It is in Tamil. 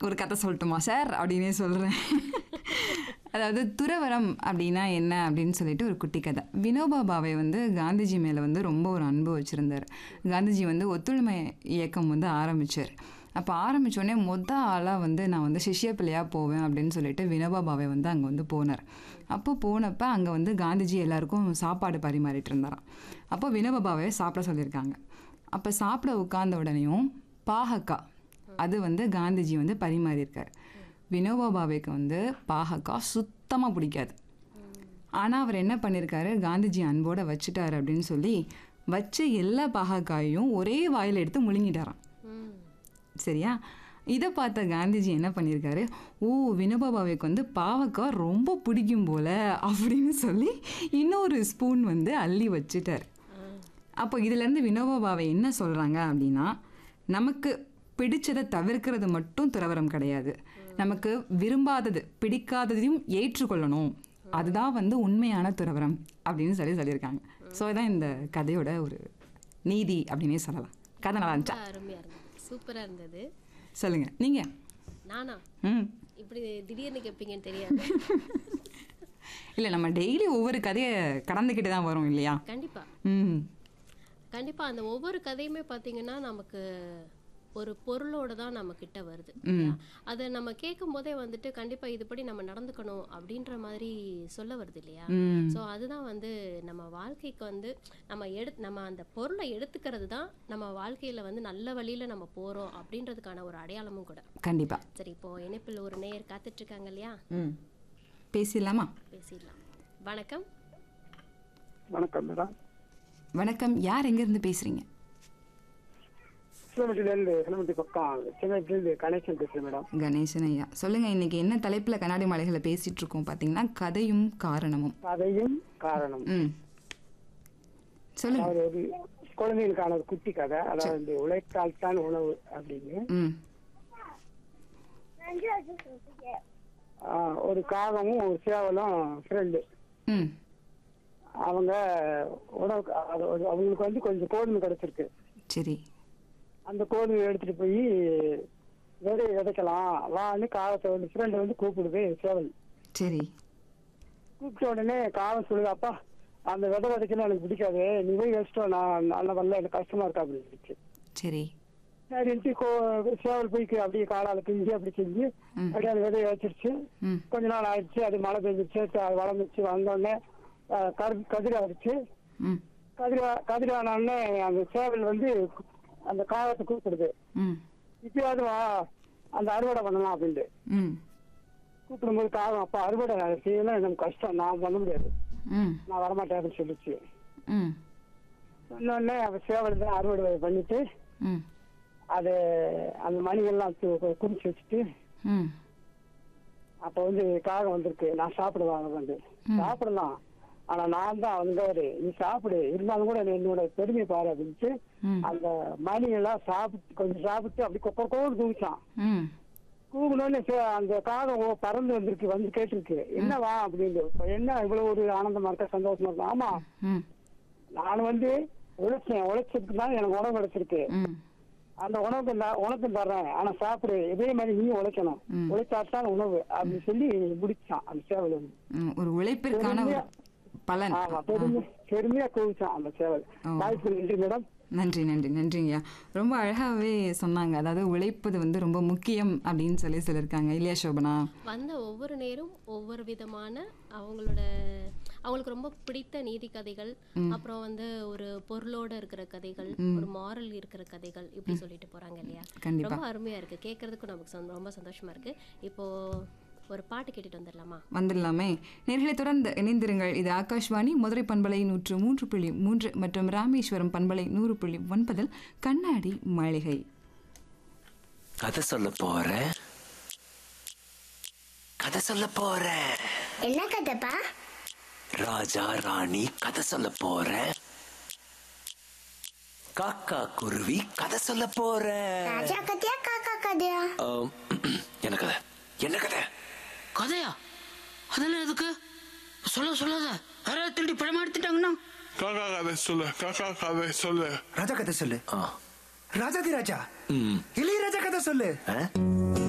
ஒரு கதை சொல்லட்டுமா சார் அப்படின்னே சொல்கிறேன் அதாவது துறவரம் அப்படின்னா என்ன அப்படின்னு சொல்லிட்டு ஒரு குட்டி கதை வினோபா பாவே வந்து காந்திஜி மேலே வந்து ரொம்ப ஒரு அன்பு வச்சுருந்தார் காந்திஜி வந்து ஒத்துழைமை இயக்கம் வந்து ஆரம்பித்தார் அப்போ ஆரம்பித்தோடனே மொத ஆளாக வந்து நான் வந்து சிஷ்ய பிள்ளையாக போவேன் அப்படின்னு சொல்லிட்டு வினோபா பாவே வந்து அங்கே வந்து போனார் அப்போ போனப்போ அங்கே வந்து காந்திஜி எல்லாருக்கும் சாப்பாடு பரிமாறிட்டு இருந்தாராம் அப்போ வினோபா பாவே சாப்பிட சொல்லியிருக்காங்க அப்போ சாப்பிட உட்கார்ந்த உடனேயும் பாகக்கா அது வந்து காந்திஜி வந்து பரிமாறியிருக்கார் வினோபா பாவேக்கு வந்து பாகக்கா சுத்தமாக பிடிக்காது ஆனால் அவர் என்ன பண்ணியிருக்காரு காந்திஜி அன்போட வச்சுட்டாரு அப்படின்னு சொல்லி வச்ச எல்லா பாகக்காயையும் ஒரே வாயில் எடுத்து முழுங்கிட்டாராம் ம் சரியா இதை பார்த்த காந்திஜி என்ன பண்ணியிருக்காரு ஓ வினோபா பாவேக்கு வந்து பாவக்காய் ரொம்ப பிடிக்கும் போல அப்படின்னு சொல்லி இன்னொரு ஸ்பூன் வந்து அள்ளி வச்சுட்டார் அப்போ இதுலேருந்து வினோபா பாவே என்ன சொல்கிறாங்க அப்படின்னா நமக்கு பிடிச்சதை தவிர்க்கிறது மட்டும் துறவரம் கிடையாது நமக்கு விரும்பாதது பிடிக்காததையும் ஏற்றுக்கொள்ளணும் அதுதான் வந்து உண்மையான துறவரம் அப்படின்னு சொல்லி சொல்லியிருக்காங்க ஸோ இதான் இந்த கதையோட ஒரு நீதி அப்படின்னே சொல்லலாம் கதை நல்லா இருந்துச்சா ரொம்ப அருமையா இருந்தது சூப்பரா இருந்தது சொல்லுங்க நீங்கள் நானா ம் இப்படி திடீர்னு கேட்பீங்கன்னு தெரியாது இல்லை நம்ம டெய்லி ஒவ்வொரு கதையை கடந்துக்கிட்டு தான் வரோம் இல்லையா கண்டிப்பா ம் கண்டிப்பா அந்த ஒவ்வொரு கதையுமே பாத்தீங்கன்னா நமக்கு ஒரு பொருளோட தான் நம்ம கிட்ட வருது இல்லையா? அதை நம்ம கேட்கும் போதே வந்துட்டு கண்டிப்பா இதுபடி நம்ம நடந்துக்கணும் அப்படின்ற மாதிரி சொல்ல வருது இல்லையா ம் ஸோ அதுதான் வந்து நம்ம வாழ்க்கைக்கு வந்து நம்ம எடு நம்ம அந்த பொருளை எடுத்துக்கிறது தான் நம்ம வாழ்க்கையில வந்து நல்ல வழியில நம்ம போறோம் அப்படின்றதுக்கான ஒரு அடையாளமும் கூட கண்டிப்பாக சரி இப்போ இணைப்பில் ஒரு நேயர் காத்துட்டு இருக்காங்க இல்லையா ம் பேசிடலாமா பேசிடலாம் வணக்கம் வணக்கம் மேடம் வணக்கம் யார் எங்கேருந்து பேசுகிறீங்க சிலமட்டிலேருந்து சிலமட்டி பக்கம் சின்னத்திலேருந்து கணேசன் பேசுகிறேன் மேடம் கணேசன் ஐயா சொல்லுங்க இன்னைக்கு என்ன தலைப்பில் கண்ணாடி மலைகளை பேசிட்டு இருக்கோம் பார்த்தீங்கன்னா கதையும் காரணமும் கதையும் காரணம் ம் சொல்லுங்க அதாவது ஒரு குழந்தைகளுக்கான ஒரு குட்டி கதை அதாவது இந்த உழைத்தால் தான் உணவு அப்படின்னு ம் ஆஹ், ஒரு காகமும் ஒரு சேவலும் ஃப்ரெண்டு ம் அவங்க உணவு அது ஒரு- அவங்களுக்கு வந்து கொஞ்சம் கோதுமை கிடைச்சிருக்கு சரி அந்த கோதுமை எடுத்துட்டு போய் விதை விதைக்கலாம் வான்னு காகத்தை வந்து ஃப்ரெண்டு வந்து கூப்பிடுது சேவல் சரி கூப்பிட்ட உடனே காவல் சொல்லுது அப்பா அந்த விதை விதைக்கணும் எனக்கு பிடிக்காது நீ போய் வச்சிட்டோம் நான் நல்ல வரல எனக்கு கஷ்டமா இருக்கா அப்படின்னு சொல்லிச்சு சரி சரின்ட்டு கோ- சேவல் போய் கு- அப்படியே காலால பிஞ்சு அப்படி செஞ்சு ம். அப்படியே அந்த விதையை வச்சிருச்சு ம் கொஞ்ச நாள் ஆயிடுச்சு அது மழை பெஞ்சிருச்சு அது வளர்ந்துச்சு வந்தோடனே கரு கதிர் ஆயிடுச்சு ம் கதிர் கதிரானோடனே அந்த சேவல் வந்து அந்த காகத்தை கூப்பிடுது ம் இப்பயாவது வா அந்த அறுவடை பண்ணலாம் அப்படின்ட்டு ம் கூப்பிடும்போது காகம் அப்பா அறுவடை செய்யலாம் எனக்கு கஷ்டம் நான் பண்ண முடியாது ம் நான் வரமாட்டேன் அப்படின்னு சொல்லிச்சு ம் சொன்னோடனே அவ சேவல் தான் அறுவடை பண்ணிட்டு ம் அது அந்த மணிகள்லாம் கு- கு- குறிச்சு வச்சுட்டு ம் அப்ப வந்து காகம் வந்திருக்கு நான் சாப்பிடுவாங்க வந்து சாப்பிடலாம் ஆனா நான் தான் வந்தவரு நீ சாப்பிடு இருந்தாலும் கூட நீ என்னோட பெருமை பாரு அப்படின்ட்டு ம் அந்த மணியெல்லாம் சாப்பிட்டு கொஞ்சம் சாப்பிட்டு அப்படி கொக்கோடு தூக்கிச்சான் ம் கூப்பிடணும்னு அந்த காகம் ஓ, பறந்து வந்திருக்கு வந்து கேட்டிருக்கு என்னவா அப்படின்னு இப்ப என்ன இவ்வளவு ஒரு ஆனந்தமா இருக்க சந்தோஷமா இருக்கா ஆமா ம் நான் வந்து உழைச்சேன் உழைச்சதுக்கு தான் எனக்கு உணவு கிடைச்சிருக்கு ம் அந்த உணவுக்கு நான் உனக்கு தர்றேன் ஆனா சாப்பிடு இதே மாதிரி நீயும் உழைக்கணும் ம். உழைச்சாத்தான் உணவு அப்படின்னு சொல்லி முடிச்சான் அந்த சேவல் வந்து. ம், ஒரு உழைப்பிற்கான ஒரு பலன் ஆமா பெருமை பெருமையா கூவிச்சான் அந்த சேவல் ஓ. வாய்ப்பு நன்றி மேடம் நன்றி நன்றி நன்றிங்கய்யா ரொம்ப அழகாகவே சொன்னாங்க அதாவது உழைப்பது வந்து ரொம்ப முக்கியம் அப்படின்னு சொல்லி சொல்லியிருக்காங்க இல்லையா சோபனா வந்த ஒவ்வொரு நேரும் ஒவ்வொரு விதமான அவங்களோட அவங்களுக்கு ரொம்ப பிடித்த நீதி கதைகள் அப்புறம் வந்து ஒரு பொருளோட இருக்கிற கதைகள் ஒரு மாரல் இருக்கிற கதைகள் இப்படி சொல்லிட்டு போறாங்க இல்லையா கண்டிப்பா ரொம்ப அருமையா இருக்கு கேட்கறதுக்கும் நமக்கு சொந்த- ரொம்ப சந்தோஷமா இருக்கு இப்போ ஒரு பாட்டு கேட்டுட்டு வந்துடலாமா வந்துடலாமே நேர்களை தொடர்ந்து இணைந்திருங்கள் இது ஆகாஷ்வாணி மதுரை பண்பலை நூற்று மூன்று புள்ளி மூன்று மற்றும் ராமேஸ்வரம் பண்பலை நூறு புள்ளி ஒன்பதில் கண்ணாடி மாளிகை கதை சொல்ல போறேன் கதை சொல்ல போறேன் என்ன கதைப்பா ராஜா ராணி கதை சொல்ல போறேன் காக்கா குருவி கதை சொல்ல போறேன் ராஜா கதையா காக்கா கதையா ஆம், என்ன கதை என்ன கதை கதையா அதெல்லாம் எதுக்கு சொல்ல சொல்லாத யாராவது திருடி பழமா எடுத்துட்டாங்கன்னா காக்கா கதை சொல்லு காக்கா கதை சொல்லு ராஜா கதை சொல்லு ஆ, ராஜாதி ராஜா ம், இளையராஜா கதை சொல்லு ஆ?